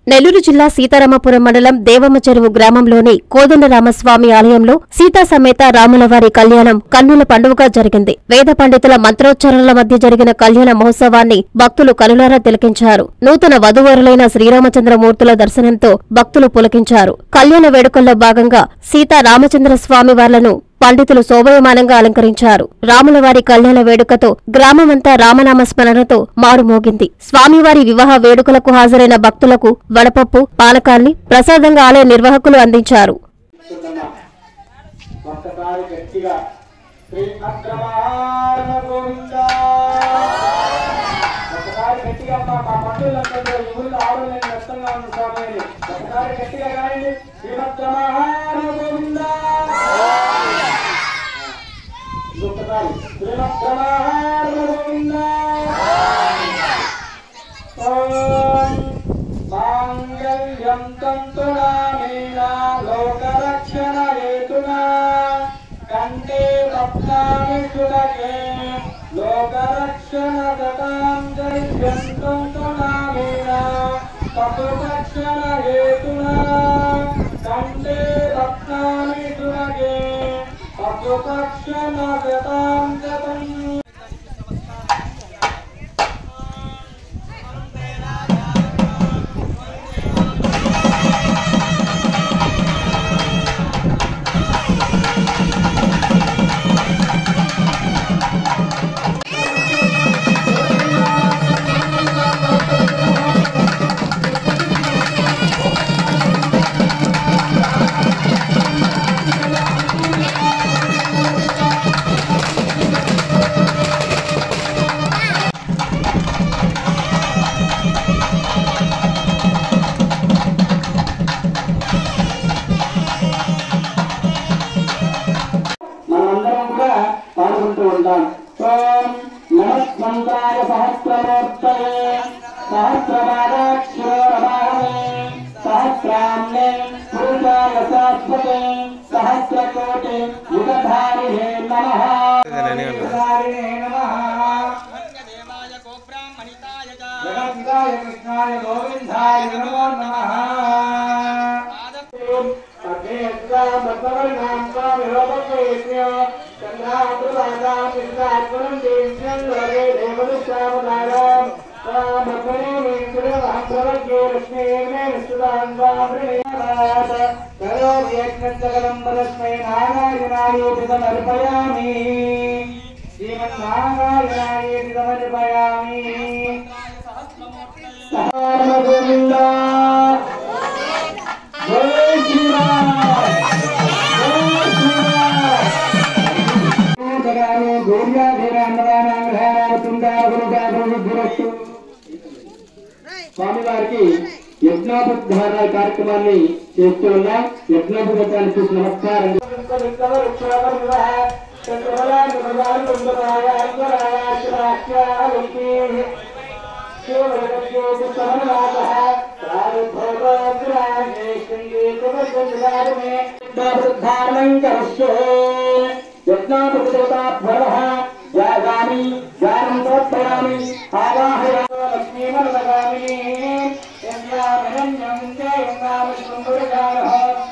నెల్లూరు జిల్లా సీతారామపురం మండలం దేవమ్మ చెరువు గ్రామంలోని కోదండరామస్వామి ఆలయంలో సీతా సమేత రాములవారి కళ్యాణం కన్నుల పండుగగా జరిగింది వేద పండితుల మంత్రోచ్చారణల మధ్య జరిగిన కళ్యాణ మహోత్సవాన్ని భక్తులు కనులారా తిలకించారు నూతన వధువరులైన శ్రీరామచంద్రమూర్తుల దర్శనంతో భక్తులు పులకించారు కళ్యాణ వేడుకల్లో భాగంగా సీతా రామచంద్ర స్వామి వార్లను పండితులు శోభయమానంగా అలంకరించారు రాములవారి కళ్యాణ వేడుకతో గ్రామమంతా రామనామ స్మరణతో మారుమోగింది స్వామివారి వివాహ వేడుకలకు హాజరైన భక్తులకు వడపప్పు పానకాన్ని ప్రసాదంగా ఆలయ నిర్వాహకులు అందించారు చెప్తున్నా. ఒక్కసారి గట్టిగా శ్రీ అగ్రవాణ గోవింద ఒక్కసారి గట్టిగా మా మా పండుగలందరూ ఈ ఊళ్ళో ఆడవాళ్ళని వ్యక్తంగా ఉన్న స్వామి అని. ఒక్కసారి గట్టిగా కానీ శ్రీమద్రమహాన గోవింద ఇంకొకసారి శ్రీమద్రమహాన గోవింద ఓం మాంగళ్యం తంతునామేనా లోకరక్షణ హేతునా కంటే రత్నాని సులగే లోకరక్షణ గతాంగళ్యం తంతునామేనా పశురక్షణ హేతునా కంటే రత్నాని సులగే పశురక్షణ గతాంగతం మనమందరం కూడా పాల్గొంటూ ఉంటాం ఓం నమస్మంతాయ సహస్రమూర్తయే సహస్రపాదాక్షరమాహే సహస్రాన్నే పురుషాయ శాశ్వతే సహస్రకోటి యుగధారిణే నమః యుగధారిణే నమః దేవాయ గోబ్రాహ్మణితాయ చ జగద్గాయ కృష్ణాయ గోవిందాయ నమో నమః సమర్పయామి శ్రీమన్నారాయణాయేతి సమర్పయామి గోవింద జై శ్రీరామ్ జై శ్రీరామ్ జగాను గౌర్యాధీరాన్నదానాంధ్రారావతుందాగురుదాగురుద్దురస్తు స్వామివారికి యజ్ఞోపధార కార్యక్రమాన్ని చేస్తూ ఉన్నాం యజ్ఞోపధాన్ని చూసి నమస్కారం యాగామి యాగం తోత్పయామి ఆవాహయామి లక్ష్మీమలగామిని యజ్ఞామిరణ్యం జయంగామి సుందరగానః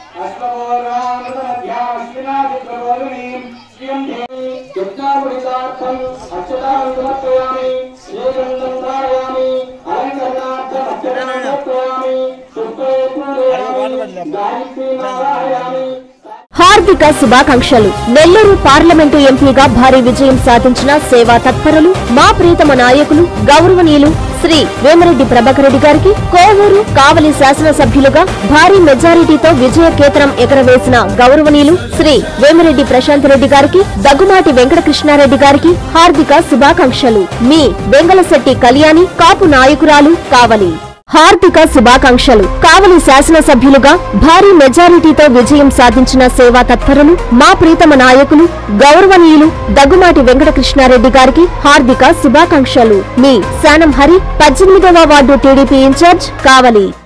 అశ్వమోరామృతమధ్యాశ్వినాదిప్రబోధిని శ్రియం దేవి యజ్ఞాపడితార్థం అక్షతాన్ని సమర్పయామి శ్రీగంధం ధారయామి అలంకరణార్థం అక్షతాన్ని సమర్పయామి శుద్ధే పూజయామి గాయత్రీ నారాయణామి హార్దిక శుభాకాంక్షలు నెల్లూరు పార్లమెంటు ఎంపీగా భారీ విజయం సాధించిన సేవా తత్పరులు మా ప్రీతమ నాయకులు గౌరవనీయులు శ్రీ వేమిరెడ్డి ప్రభాకర్ రెడ్డి గారికి కోవూరు కావలి శాసనసభ్యులుగా భారీ మెజారిటీతో విజయ కేతనం ఎగరవేసిన గౌరవనీయులు శ్రీ వేమిరెడ్డి ప్రశాంత్ రెడ్డి గారికి దగ్గుమాటి వెంకటకృష్ణారెడ్డి గారికి హార్దిక శుభాకాంక్షలు మీ వెంగళశెట్టి కళ్యాణి కాపు నాయకురాలు కావలి హార్దిక శుభాకాంక్షలు కావలి శాసనసభ్యులుగా భారీ మెజారిటీతో విజయం సాధించిన సేవా తత్పరులు మా ప్రీతమ నాయకులు గౌరవనీయులు దగ్గుమాటి వెంకటకృష్ణారెడ్డి గారికి హార్దిక శుభాకాంక్షలు మీ శానం హరి పద్దెనిమిదవ వార్డు టీడీపీ ఇన్ఛార్జ్ కావలి